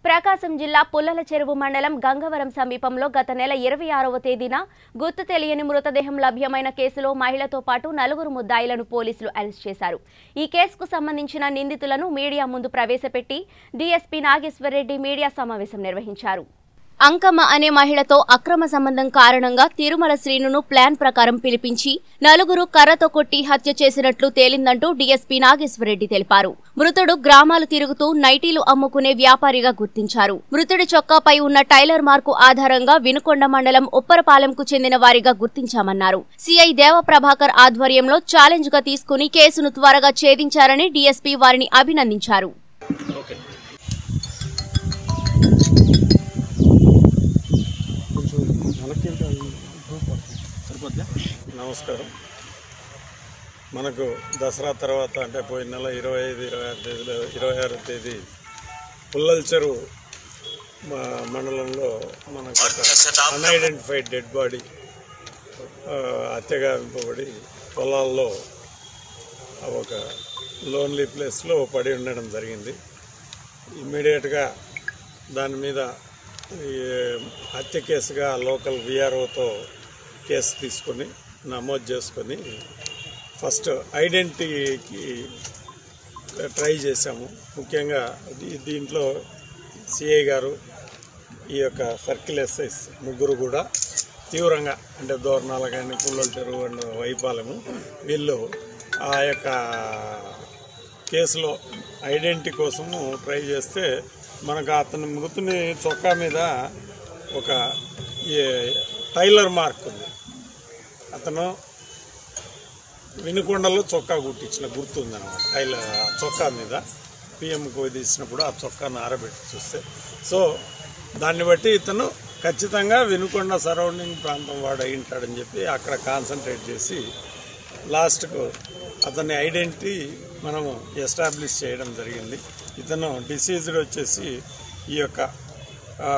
ప్రకాశం జిల్లా పుల్లల చెరువు మండలం గంగవరం సమీపంలో గత నెల ఇరవై ఆరవ తేదీన గుర్తు తెలియని మృతదేహం లభ్యమైన కేసులో మహిళతో పాటు నలుగురు ముద్దాయిలను పోలీసులు అరెస్ట్ చేశారు ఈ కేసుకు సంబంధించిన నిందితులను మీడియా ముందు ప్రవేశపెట్టి డీఎస్పీ నాగేశ్వరరెడ్డి మీడియా సమావేశం నిర్వహించారు అంకమ్మ అనే మహిళతో అక్రమ సంబంధం కారణంగా తిరుమల శ్రీనును ప్లాన్ ప్రకారం పిలిపించి నలుగురు కర్రతో కొట్టి హత్య చేసినట్లు తేలిందంటూ డీఎస్పీ నాగేశ్వరరెడ్డి తెలిపారు మృతుడు గ్రామాలు తిరుగుతూ నైటీలు అమ్ముకునే వ్యాపారిగా గుర్తించారు మృతుడి చొక్కాపై ఉన్న టైలర్ మార్కు ఆధారంగా వినుకొండ మండలం ఉప్పరపాలెంకు చెందిన వారిగా గుర్తించామన్నారు సిఐ దేవప్రభాకర్ ఆధ్వర్యంలో ఛాలెంజ్ గా తీసుకుని కేసును త్వరగా ఛేదించారని డీఎస్పీ వారిని అభినందించారు నమస్కారం మనకు దసరా తర్వాత అంటే పోయిన నెల ఇరవై ఐదు ఇరవై ఆరు తేదీలో ఇరవై ఆరో తేదీ పుల్లల చెరువు మ- మండలంలో మనకు అన్ఐడెంటిఫైడ్ డెడ్ బాడీ హత్యగావింపబడి పొలాల్లో ఒక లోన్లీ ప్లేస్లో పడి ఉండడం జరిగింది ఇమ్మీడియట్గా దాని మీద ఈ హత్య కేసుగా లోకల్ విఆర్ఓతో కేసు తీసుకొని నమోదు చేసుకొని ఫస్ట్ ఐడెంటిటీకి ట్రై చేశాము ముఖ్యంగా దీ- దీంట్లో సిఐ గారు ఈ యొక్క సర్కిల్ ఎస్ఐస్ ముగ్గురు కూడా తీవ్రంగా అంటే దోరణాలు కానీ పుల్లల చెరువు అండ్ వైపాలెము వీళ్ళు ఆ యొక్క కేసులో ఐడెంటిటీ కోసము ట్రై చేస్తే మనకు అతని మృతుని చొక్కా మీద ఒక ఈ టైలర్ మార్క్ ఉంది అతను వినుకొండలో చొక్కా కుట్టించిన గుర్తు ఉందన్నమాట టైలర్ ఆ చొక్కా మీద పిఎం పోయి తీసినప్పుడు ఆ చొక్కాను ఆరబెట్టి చూస్తే సో దాన్ని బట్టి ఇతను ఖచ్చితంగా వినుకొండ సరౌండింగ్ ప్రాంతం వాడు అయి ఉంటాడని చెప్పి అక్కడ కాన్సన్ట్రేట్ చేసి లాస్ట్కు అతని ఐడెంటిటీ మనము ఎస్టాబ్లిష్ చేయడం జరిగింది ఇతను డిసీజ్డ్ వచ్చేసి ఈ యొక్క ఆ,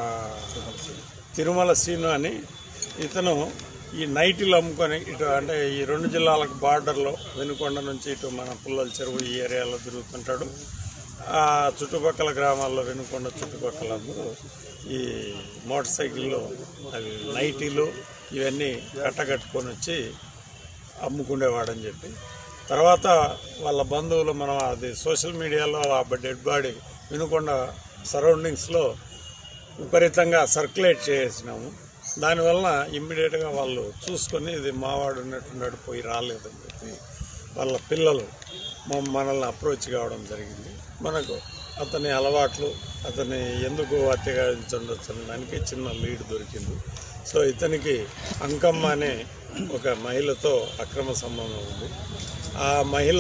తిరుమల సీను అని ఇతను ఈ నైట్లు అమ్ముకొని ఇటు అంటే ఈ రెండు జిల్లాలకు బార్డర్లో వెనుకొండ నుంచి ఇటు మన పుల్లల చెరువు ఈ ఏరియాలో తిరుగుతుంటాడు ఆ చుట్టుపక్కల గ్రామాల్లో వెనుకొండ చుట్టుపక్కల అందరూ ఈ మోటార్ సైకిల్లో అవి నైటీలు ఇవన్నీ కట్టకట్టుకొని వచ్చి అమ్ముకునేవాడని చెప్పి తర్వాత వాళ్ళ బంధువులు మనం అది సోషల్ మీడియాలో ఆ డెడ్ బాడీ వినుకొండ సరౌండింగ్స్లో విపరీతంగా సర్క్యులేట్ చేసినాము దానివల్ల ఇమ్మీడియట్గా వాళ్ళు చూసుకొని ఇది మావాడు ఉన్నట్టున్నాడు పోయి రాలేదని చెప్పి వాళ్ళ పిల్లలు మమ్- మనల్ని అప్రోచ్ కావడం జరిగింది మనకు అతని అలవాట్లు అతని ఎందుకు అత్యగాయించవచ్చు అనే దానికి చిన్న లీడ్ దొరికింది సో ఇతనికి అంకమ్మ అనే ఒక మహిళతో అక్రమ సంబంధం ఉంది ఆ మహిళ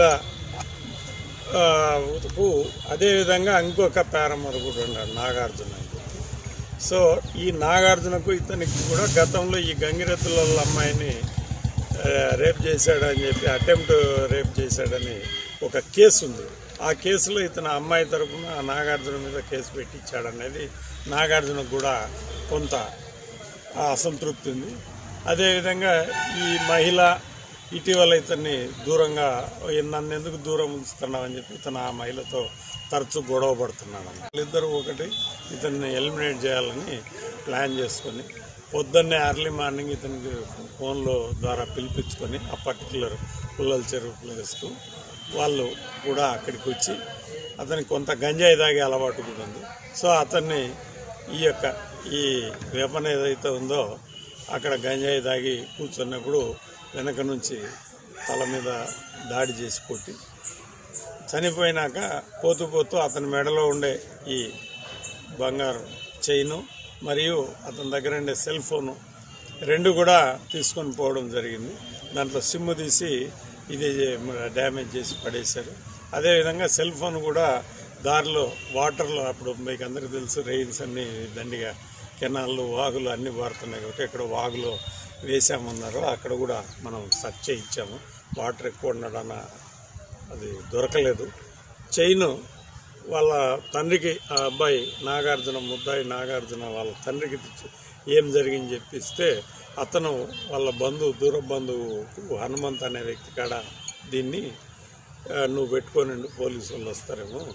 ఆ, కు అదేవిధంగా ఇంకొక పేరమరు కూడా ఉన్నాడు నాగార్జున అని చెప్పి. సో ఈ నాగార్జునకు ఇతనికి కూడా గతంలో ఈ గంగిరెద్దుల వాళ్ళ అమ్మాయిని ఆ, రేప్ చేశాడని చెప్పి అటెంప్ట్ రేప్ చేశాడని ఒక కేసు ఉంది ఆ కేసులో ఇతను అమ్మాయి తరపున ఆ నాగార్జున మీద కేసు పెట్టించాడనేది నాగార్జునకు కూడా కొంత ఆ అసంతృప్తి ఉంది అదేవిధంగా ఈ మహిళ ఇటీవల ఇతన్ని దూరంగా "ఏ, నన్ను ఎందుకు దూరం ఉంచుతున్నావు అని చెప్పి ఇతను ఆ మహిళతో తరచూ గొడవ పడుతున్నాడు వాళ్ళిద్దరూ ఒకటి ఇతన్ని ఎలిమినేట్ చేయాలని ప్లాన్ చేసుకొని పొద్దున్నే ఎర్లీ మార్నింగ్ ఇతనికి ఫోన్లో ద్వారా పిలిపించుకొని ఆ పర్టికులర్ పుల్లల చెరువు ప్లేస్కు వాళ్ళు కూడా అక్కడికి వచ్చి అతనికి కొంత గంజాయి తాగే అలవాటు కూడా ఉంది సో అతన్ని ఈ యొక్క ఈ వెపన్ ఏదైతే ఉందో అక్కడ గంజాయి తాగి కూర్చున్నప్పుడు వెనక నుంచి తల మీద దాడి చేసి కొట్టి చనిపోయినాక పోతూ పోతూ అతని మెడలో ఉండే ఈ బంగారు చైను మరియు అతని దగ్గర ఉండే సెల్ ఫోను రెండు కూడా తీసుకొని పోవడం జరిగింది దాంట్లో సిమ్ తీసి ఇది డ్యామేజ్ చేసి పడేశారు అదేవిధంగా సెల్ ఫోన్ కూడా దారిలో వాటర్లో అప్పుడు మీకు అందరికీ తెలుసు రెయిన్స్ అన్ని దండిగా కెనాళ్ళు వాగులు అన్ని పారుతున్నాయి కాబట్టి ఇక్కడ వాగులో వేసామన్నారు అక్కడ కూడా మనం సెర్చ్ చేయించాము వాటర్ ఎక్కువ ఉండడాన అది దొరకలేదు చైన్ వాళ్ళ తండ్రికి ఆ అబ్బాయి నాగార్జున ముద్దాయి నాగార్జున వాళ్ళ తండ్రికి తెచ్చి ఏం జరిగింది చెప్పిస్తే అతను వాళ్ళ బంధువు దూర బంధువు హనుమంత్ అనే వ్యక్తి కాడ దీన్ని ఆ, నువ్వు పెట్టుకొని పోలీసు వాళ్ళు వస్తారేమో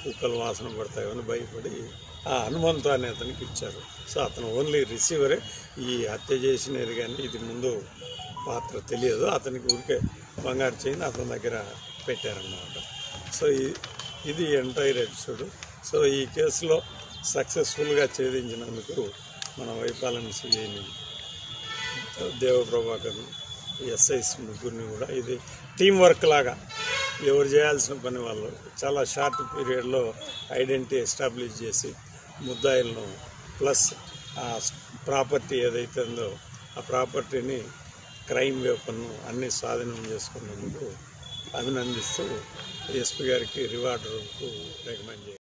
కుక్కలు వాసన పడతాయని భయపడి ఆ హనుమంతు అనే అతనికి ఇచ్చారు సో అతను ఓన్లీ రిసీవరే ఈ హత్య చేసినది కానీ ఇది ముందు పాత్ర తెలియదు అతనికి ఊరికే బంగారు చైన్ అతని దగ్గర పెట్టారన్నమాట సో ఈ- ఇది ఎంటైర్ ఎపిసోడ్ సో ఈ కేసులో సక్సెస్ఫుల్గా ఛేదించినందుకు మన వైపాలన సిఐని దేవప్రభాకర్ ఎస్ఐస్ ముగ్గురిని కూడా ఇది టీం వర్క్ లాగా ఎవరు చేయాల్సిన పని వాళ్ళు చాలా షార్ట్ పీరియడ్లో ఐడెంటిటీ ఎస్టాబ్లిష్ చేసి ముద్దాయిలను ప్లస్ ఆ ప్రాపర్టీ ఏదైతే ఉందో ఆ ప్రాపర్టీని క్రైమ్ వెపన్ అన్ని స్వాధీనం చేసుకున్నందుకు అభినందిస్తూ ఎస్పీ గారికి రివార్డు రికమెండ్ చేయాలి